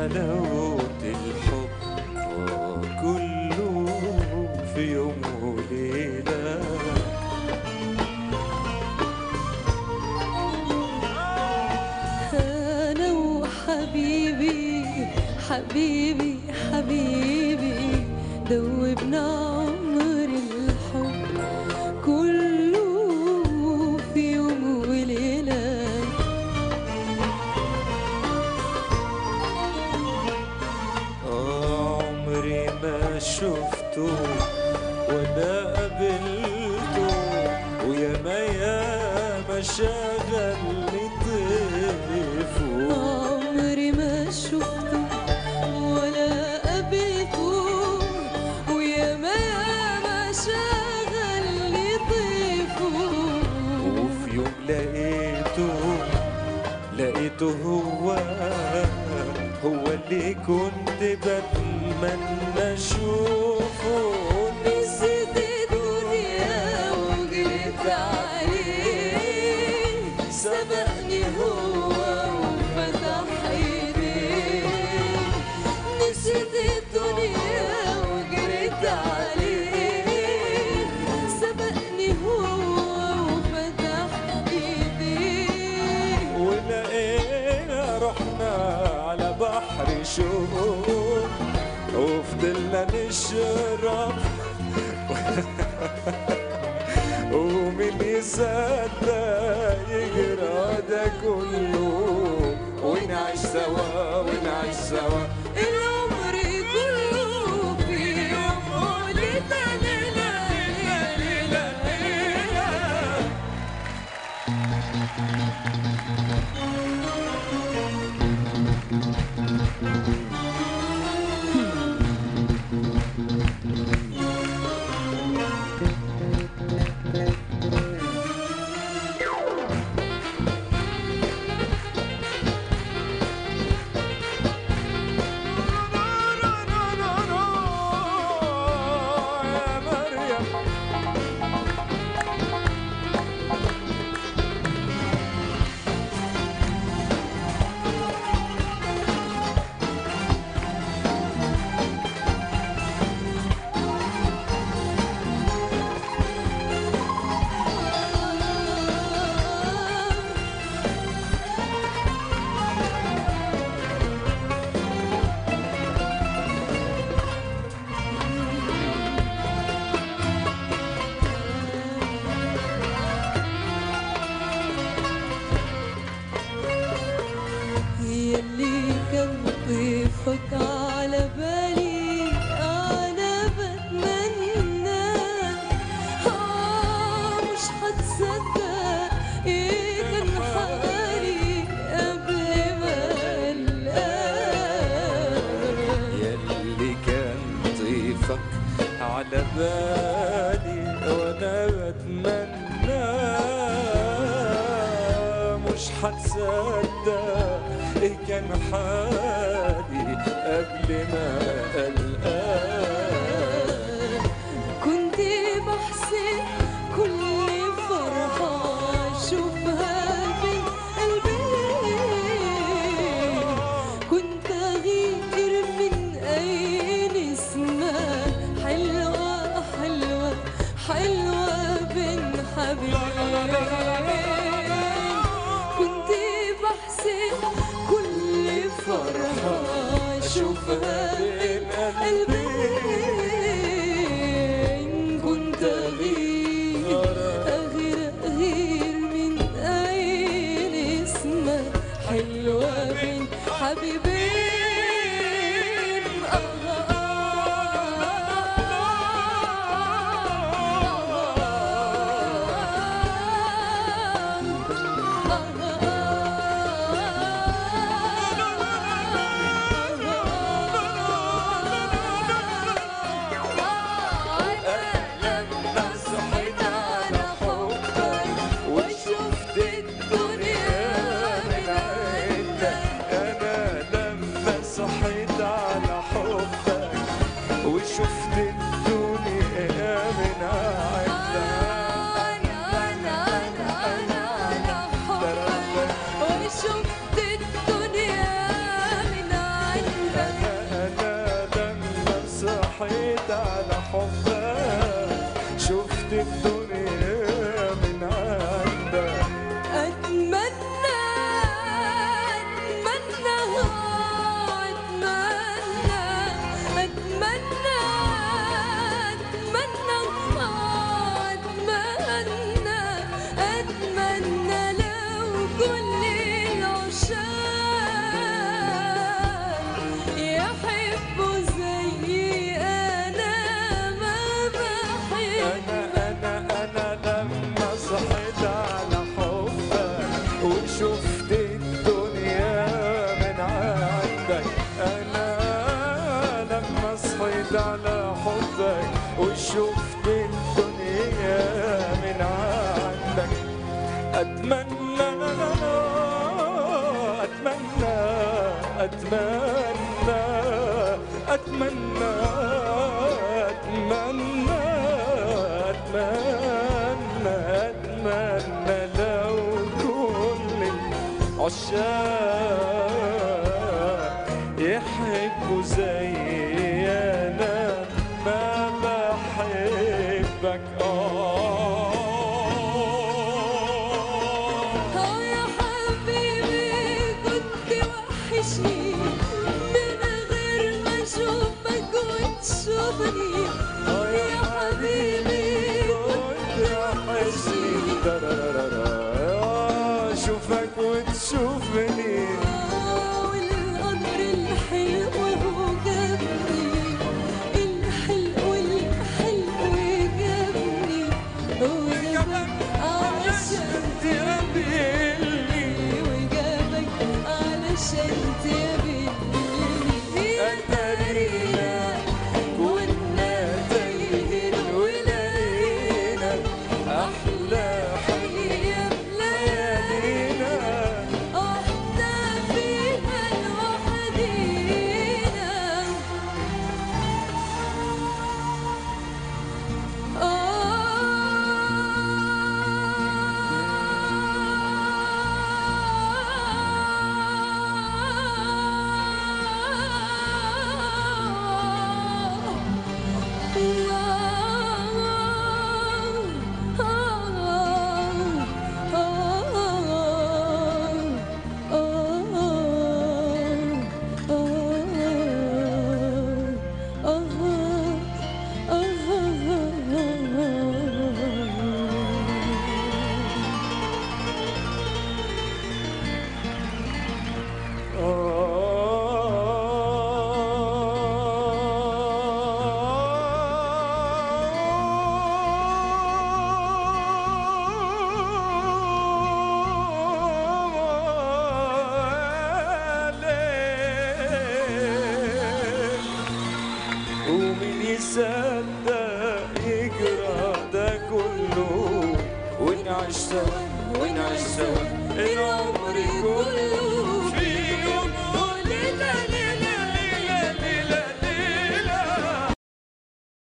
حلاوة الحب آه كله في يوم وليلة أنا وحبيبي حبيبي حبيبي دوبنا عمر الحب كله في يوم وليلة آه عمري ما شفته ولا قابلته ويا ما يا ما شغلني طيفه عمري ما شفته ولا قابلته ويا ما ما شغل لي طيفه وفي يوم لقيته لقيته هو هو اللي كنت بتمنى اشوفه نسيت الدنيا وجريت عليه سبقني هو وفتح ايديه نسيت الدنيا وجريت عليه سبقني هو وفتح ايديه ولقينا رحنا على بحر شوق وفضلنا نشرب ومين يصدق يجرى ده كله ونعيش سوا ونعيش سوا العمر كله في يوم وليلة ليلة ليلة ليلة يا مريم يلي كان ضيفك على بالي انا بتمنى آه مش هتصدق ايه كان حالي قبل ما القاك يلي كان ضيفك على بالي وانا بتمنى مش هتصدق ايه كان حالي قبل ما القاك كنت بحسب كل فرحة أشوفها بين قلبي كنت أغير من أي نسمة حلوة حلوة حلوة بين حبيبين كنت بحسب كل فرحة أشوفها بين قلبين كنت أغير أغير أغير من أي نسمة حلوة بين حبيبين لما صحيت على حبك وشفت الدنيا من عندك انا لما صحيت على حبك وشفت الدنيا من عندك وشفت الدنيا من أتمنى أتمنى أتمنى أتمنى أتمنى لو كل العشاق يحبوا زي أنا ما بحبك آه اه يا حبيبي كنت وحشني من غير ما اشوفك وتشوفني اه يا حبيبي كنت وحشني اشوفك وتشوفني آه والقمر الحلو هو جابني الحلو الحلو جابني وجابك علشان تقابلني وجابك علشان تقابلني أتارينا كنا تايهين ولقينا أحلى أيام ليالينا احنا فيها لوحدينا ومين يصدق يجرى ده كله ونعيش سوا ونعيش سوا العمر كله